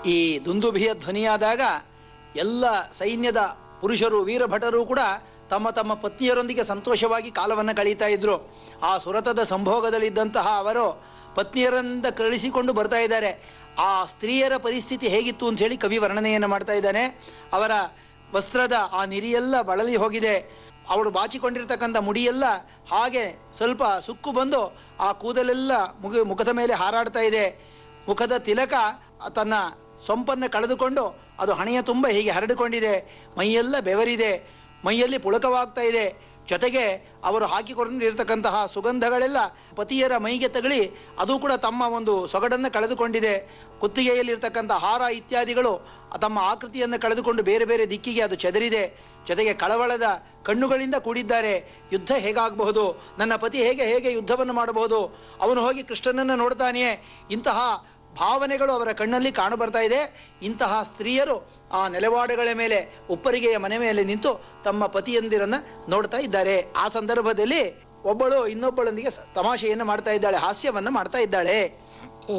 ಈ ದುಂದುಭಿಯ ಧ್ವನಿಯಾದಾಗ ಎಲ್ಲ ಸೈನ್ಯದ ಪುರುಷರು ವೀರಭಟರು ಕೂಡ ತಮ್ಮ ತಮ್ಮ ಪತ್ನಿಯರೊಂದಿಗೆ ಸಂತೋಷವಾಗಿ ಕಾಲವನ್ನು ಕಳೀತಾ ಇದ್ರು ಆ ಸುರತದ ಸಂಭೋಗದಲ್ಲಿದ್ದಂತಹ ಅವರು ಪತ್ನಿಯರಿಂದ ಕಳಿಸಿಕೊಂಡು ಬರ್ತಾ ಇದ್ದಾರೆ ಆ ಸ್ತ್ರೀಯರ ಪರಿಸ್ಥಿತಿ ಹೇಗಿತ್ತು ಅಂತ ಹೇಳಿ ಕವಿ ವರ್ಣನೆಯನ್ನು ಮಾಡ್ತಾ ಇದ್ದಾನೆ ಅವರ ವಸ್ತ್ರದ ಆ ನಿರಿಯೆಲ್ಲ ಬಳಲಿ ಹೋಗಿದೆ ಅವಳು ಬಾಚಿಕೊಂಡಿರ್ತಕ್ಕಂಥ ಮುಡಿಯೆಲ್ಲ ಹಾಗೆ ಸ್ವಲ್ಪ ಸುಕ್ಕು ಬಂದು ಆ ಕೂದಲೆಲ್ಲ ಮುಗ ಮುಖದ ಮೇಲೆ ಹಾರಾಡ್ತಾ ಇದೆ ಮುಖದ ತಿಲಕ ತನ್ನ ಸೊಂಪನ್ನು ಕಳೆದುಕೊಂಡು ಅದು ಹಣೆಯ ತುಂಬ ಹೀಗೆ ಹರಡಿಕೊಂಡಿದೆ ಮೈಯೆಲ್ಲ ಬೆವರಿದೆ ಮೈಯಲ್ಲಿ ಪುಳಕವಾಗ್ತಾ ಇದೆ ಜೊತೆಗೆ ಅವರು ಹಾಕಿಕೊಂಡಿರ್ತಕ್ಕಂತಹ ಸುಗಂಧಗಳೆಲ್ಲ ಪತಿಯರ ಮೈಗೆ ತಗಲಿ ಅದು ಕೂಡ ತಮ್ಮ ಒಂದು ಸೊಗಡನ್ನು ಕಳೆದುಕೊಂಡಿದೆ ಕುತ್ತಿಗೆಯಲ್ಲಿರ್ತಕ್ಕಂಥ ಹಾರ ಇತ್ಯಾದಿಗಳು ತಮ್ಮ ಆಕೃತಿಯನ್ನು ಕಳೆದುಕೊಂಡು ಬೇರೆ ಬೇರೆ ದಿಕ್ಕಿಗೆ ಅದು ಚೆದರಿದೆ ಜೊತೆಗೆ ಕಳವಳದ ಕಣ್ಣುಗಳಿಂದ ಕೂಡಿದ್ದಾರೆ ಯುದ್ಧ ಹೇಗಾಗಬಹುದು ನನ್ನ ಪತಿ ಹೇಗೆ ಹೇಗೆ ಯುದ್ಧವನ್ನು ಮಾಡಬಹುದು ಅವನು ಹೋಗಿ ಕೃಷ್ಣನನ್ನು ನೋಡ್ತಾನೆಯೇ ಇಂತಹ ಭಾವನೆಗಳು ಅವರ ಕಣ್ಣಲ್ಲಿ ಕಾಣಬರ್ತಾ ಇದೆ ಇಂತಹ ಸ್ತ್ರೀಯರು ಆ ನೆಲವಾಡುಗಳ ಮೇಲೆ ಉಪ್ಪರಿಗೆಯ ಮನೆ ಮೇಲೆ ನಿಂತು ತಮ್ಮ ಪತಿಯಂದಿರನ್ನ ನೋಡ್ತಾ ಇದ್ದಾರೆ ಆ ಸಂದರ್ಭದಲ್ಲಿ ಒಬ್ಬಳು ಇನ್ನೊಬ್ಬಳೊಂದಿಗೆ ಸ- ತಮಾಷೆಯನ್ನು ಮಾಡ್ತಾ ಇದ್ದಾಳೆ ಹಾಸ್ಯವನ್ನ ಮಾಡ್ತಾ ಇದ್ದಾಳೆ